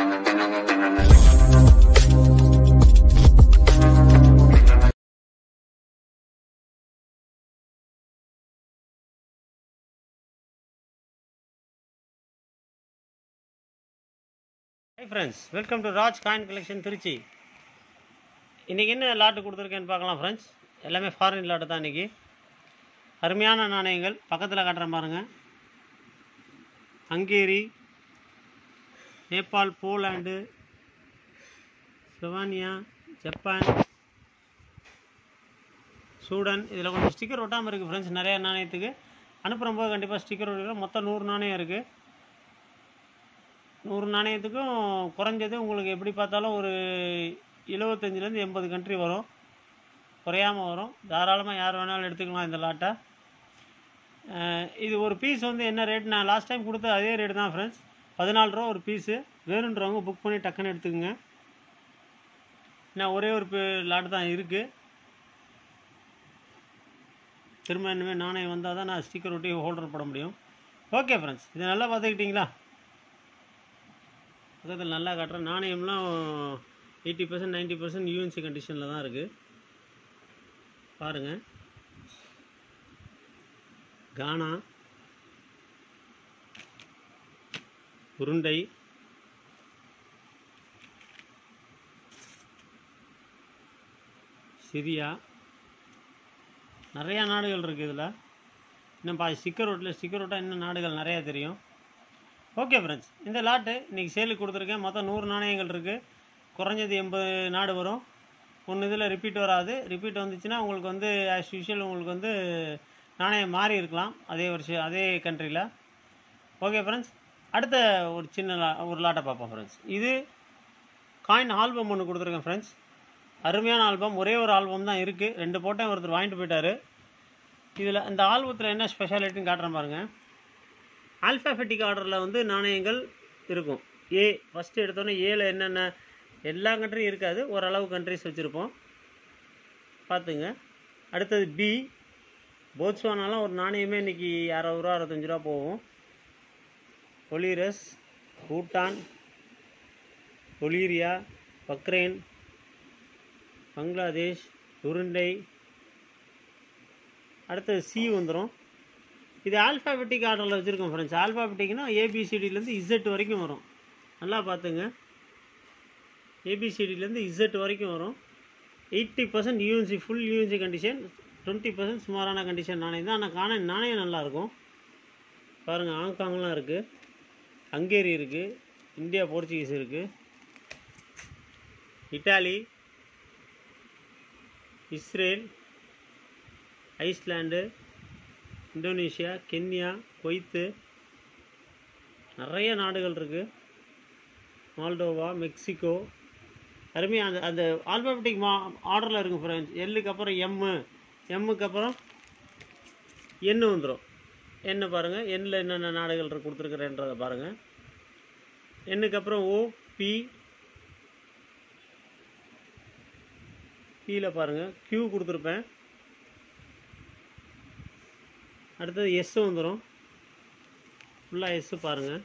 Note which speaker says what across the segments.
Speaker 1: high friends welcome to Raj coin collection Trichy இன்றைக்கி என்ன lot கொடுத்துருக்கேன்னு பார்க்கலாம் ஃப்ரெண்ட்ஸ் எல்லாமே ஃபாரின் லாட்டு தான் இன்றைக்கி அருமையான நாணயங்கள் பக்கத்தில் காட்டுறேன் பாருங்க Hungary Nepal Poland Slovenia Japan Sudan இதில் கொஞ்சம் ஸ்டிக்கர் ஒட்டாமல் இருக்குது ஃப்ரெண்ட்ஸ் நிறையா நாணயத்துக்கு அனுப்புகிற போது கண்டிப்பாக ஸ்டிக்கர் ஒட்டிக்கிறோம் மொத்தம் நூறு நாணயம் இருக்குது நூறு நாணயத்துக்கும் குறைஞ்சது உங்களுக்கு எப்படி பார்த்தாலும் ஒரு எழுபத்தஞ்சிலேருந்து எண்பது கண்ட்ரி வரும் குறையாமல் வரும் தாராளமாக யார் வேணாலும் எடுத்துக்கலாம் இந்த லாட்டை அஹ் இது ஒரு பீஸ் வந்து என்ன ரேட் நான் லாஸ்ட் டைம் கொடுத்த அதே ரேட் தான் ஃப்ரெண்ட்ஸ் பதினாலு ரூபா ஒரு பீஸு வேணுன்றவங்க புக் பண்ணி டக்குன்னு எடுத்துக்கோங்க நான் ஒரே ஒரு லாட்டு தான் இருக்குது திரும்ப இனிமேல் நாணயம் வந்தால் தான் நான் ஸ்டிக்கர் ஒட்டி ஹோல்டர் போட முடியும் ஓகே ஃப்ரெண்ட்ஸ் இதை நல்லா பார்த்துக்கிட்டிங்களா பக்கத்தில் நல்லா காட்டுறேன் நாணயம்லாம் eighty percent ninety percent UNC கண்டிஷனில் தான் இருக்குது பாருங்கள் கானா உருண்டை சிரியா நிறையா நாடுகள் இருக்குது இதில் இன்னும் பா ஸ்டிக்கர் ரோட்டில் ஸ்டிக்கர் ரோட்டாக இன்னும் நாடுகள் நிறையா தெரியும் ஓகே ஃப்ரெண்ட்ஸ் இந்த லாட்டு இன்றைக்கி சேலுக்கு கொடுத்துருக்கேன் மொத்தம் நூறு நாணயங்கள் இருக்குது குறைஞ்சது எண்பது நாடு வரும் ஒன்று இதில் ரிப்பீட் வராது ரிப்பீட் வந்துச்சுன்னா உங்களுக்கு வந்து ஆஸ் யூஷுவல் உங்களுக்கு வந்து நாணயம் மாறி இருக்கலாம் அதே வருஷம் அதே கண்ட்ரியில் ஓகே ஃப்ரெண்ட்ஸ் அடுத்த ஒரு சின்ன லா ஒரு லாட்டை பார்ப்போம் ஃப்ரெண்ட்ஸ் இது காயின் ஆல்பம் ஒன்று கொடுத்துருக்கேன் ஃப்ரெண்ட்ஸ் அருமையான ஆல்பம் ஒரே ஒரு ஆல்பம் தான் இருக்குது ரெண்டு போட்டேன் ஒருத்தர் வாங்கிட்டு போயிட்டாரு இதில் இந்த ஆல்பத்தில் என்ன ஸ்பெஷாலிட்டின்னு காட்டுறேன் பாருங்கள் ஆல்ஃபாபெட்டிக் ஆர்டரில் வந்து நாணயங்கள் இருக்கும் ஏ ஃபஸ்ட்டு எடுத்தோன்னே ஏல என்னென்ன எல்லா கண்ட்ரியும் இருக்காது ஓரளவு கண்ட்ரிஸ் வச்சுருப்போம் பார்த்துங்க அடுத்தது பி போட்ஸ்வானாலாம் ஒரு நாணயமே இன்றைக்கி அறுபது ரூபா அறுபத்தஞ்சு ரூபா போகும் ஒலிரஸ் பூட்டான் ஒலீரியா பக்ரைன் பங்களாதேஷ் உருண்டை அடுத்தது சி வந்துடும் இது ஆல்ஃபாபெட்டிக் ஆர்டரில் வச்சுருக்கோம் ஃப்ரெண்ட்ஸ் ஆல்ஃபாபெட்டிக்னா ஏபிசிடிலேருந்து இசட் வரைக்கும் வரும் நல்லா பார்த்துங்க ஏபிசிடிலேருந்து இசட் வரைக்கும் வரும் eighty percent UNC full UNC condition twenty percent சுமாரான கண்டிஷன் நாணயம் தான் ஆனால் காண நாணயம் நல்லாயிருக்கும் பாருங்கள் ஹாங்காங்லாம் இருக்குது ஹங்கேரி இருக்குது இந்தியா போர்ச்சுகீஸ் இருக்குது Italy Israel Iceland Indonesia Kenya Kuwait நிறைய நாடுகள் இருக்குது மால்டோவா மெக்சிகோ அருமையாக அந்த அந்த ஆல்பாபெட்டிக் மா ஆர்டரில் இருக்கும் ஃப்ரெண்ட்ஸ் எல்லுக்கு அப்புறம் எம்மு எம்முக்கு அப்புறம் எண்ணு வந்துடும் எண்ணு பாருங்கள் எண்ணில் என்னென்ன நாடுகள் இருக்கு கொடுத்துருக்குறேன்றதை பாருங்கள் எண்ணுக்கு அப்புறம் ஓ பி கீழே பாருங்கள் க்யூ கொடுத்துருப்பேன் அடுத்தது எஸ் வந்துடும் ஃபுல்லாக எஸ் பாருங்கள்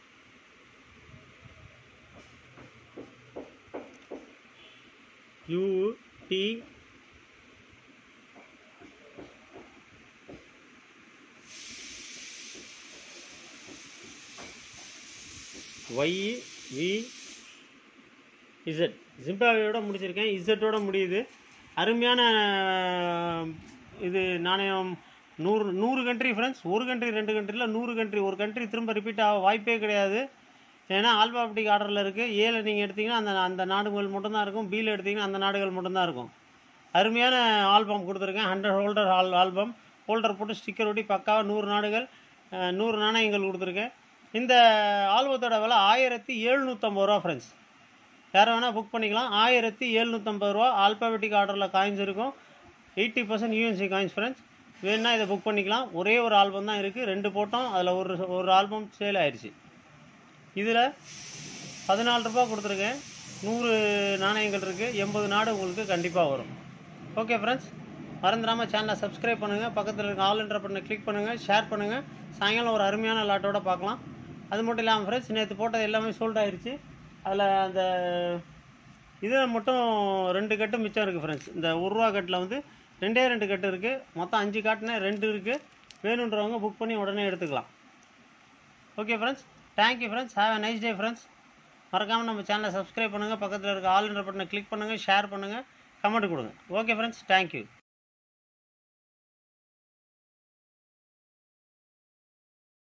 Speaker 1: U T Y V Z ஜிம்பாவேயோட முடிச்சிருக்கேன் இசட்டோட முடியுது அருமையான இது நாணயம் நூறு நூறு கண்ட்ரி ஃப்ரெண்ட்ஸ் ஒரு கண்ட்ரி ரெண்டு கண்ட்ரியில் நூறு கண்ட்ரி ஒரு கண்ட்ரி திரும்ப ரிப்பீட் ஆக வாய்ப்பே கிடையாது ஏன்னா ஆல்பாபெட்டிக் ஆர்டரில் இருக்குது ஏல நீங்கள் எடுத்தீங்கன்னா அந்த அந்த நாடுகள் மட்டும்தான் இருக்கும் பியில் எடுத்தீங்கன்னா அந்த நாடுகள் மட்டும்தான் இருக்கும் அருமையான ஆல்பம் கொடுத்துருக்கேன் hundred holder all album holder போட்டு ஸ்டிக்கர் ஒட்டி பக்காவாக நூறு நாடுகள் அஹ், நூறு நாணயங்கள் கொடுத்துருக்கேன் இந்த ஆல்பத்தோட விலை ஆயிரத்தி எழுநூற்றம்பது ரூபா ஃப்ரெண்ட்ஸ் யாரை வேணால் புக் பண்ணிக்கலாம் ஆயிரத்தி எழுநூற்றம்பது ரூபா ஆல்பாபெட்டிக் ஆர்டரில் காயின்ஸ் இருக்கும் eighty percent UNC coins friends வேணுன்னா இதை புக் பண்ணிக்கலாம் ஒரே ஒரு ஆல்பம் தான் இருக்குது ரெண்டு போட்டோம் அதில் ஒரு ஒரு ஆல்பம் சேல் ஆயிடுச்சு இதில் பதினாலு ரூபா கொடுத்துருக்கேன் நூறு நாணயங்கள் இருக்குது எண்பது நாடு உங்களுக்கு கண்டிப்பாக வரும் ஓகே ஃப்ரெண்ட்ஸ் மறந்துடாமல் சேனலை சப்ஸ்கிரைப் பண்ணுங்கள் பக்கத்தில் இருக்க ஆல் என்ற பண்ண கிளிக் பண்ணுங்கள் ஷேர் பண்ணுங்கள் சாயங்காலம் ஒரு அருமையான லாட்டோட பார்க்கலாம் அது மட்டும் இல்லாமல் ஃப்ரெண்ட்ஸ் நேற்று போட்டது எல்லாமே சோல்ட் ஆயிருச்சு அதில் அந்த இதில் மட்டும் ரெண்டு கட்டு மிச்சம் இருக்குது ஃப்ரெண்ட்ஸ் இந்த ஒரு ரூபா கட்டில் வந்து ரெண்டே ரெண்டு கட்டு இருக்குது மொத்தம் அஞ்சு காட்டுனே ரெண்டு இருக்குது வேணுன்றவங்க புக் பண்ணி உடனே எடுத்துக்கலாம் okay friends thank you friends have a nice day friends மறக்காமல் நம்ம சேனலை சப்ஸ்கிரைப் பண்ணுங்கள் பக்கத்தில் இருக்க ஆல் என்ற பட்டனை கிளிக் பண்ணுங்கள் ஷேர் பண்ணுங்கள் கமெண்ட் கொடுங்க ஓகே ஃப்ரெண்ட்ஸ் தேங்க்யூ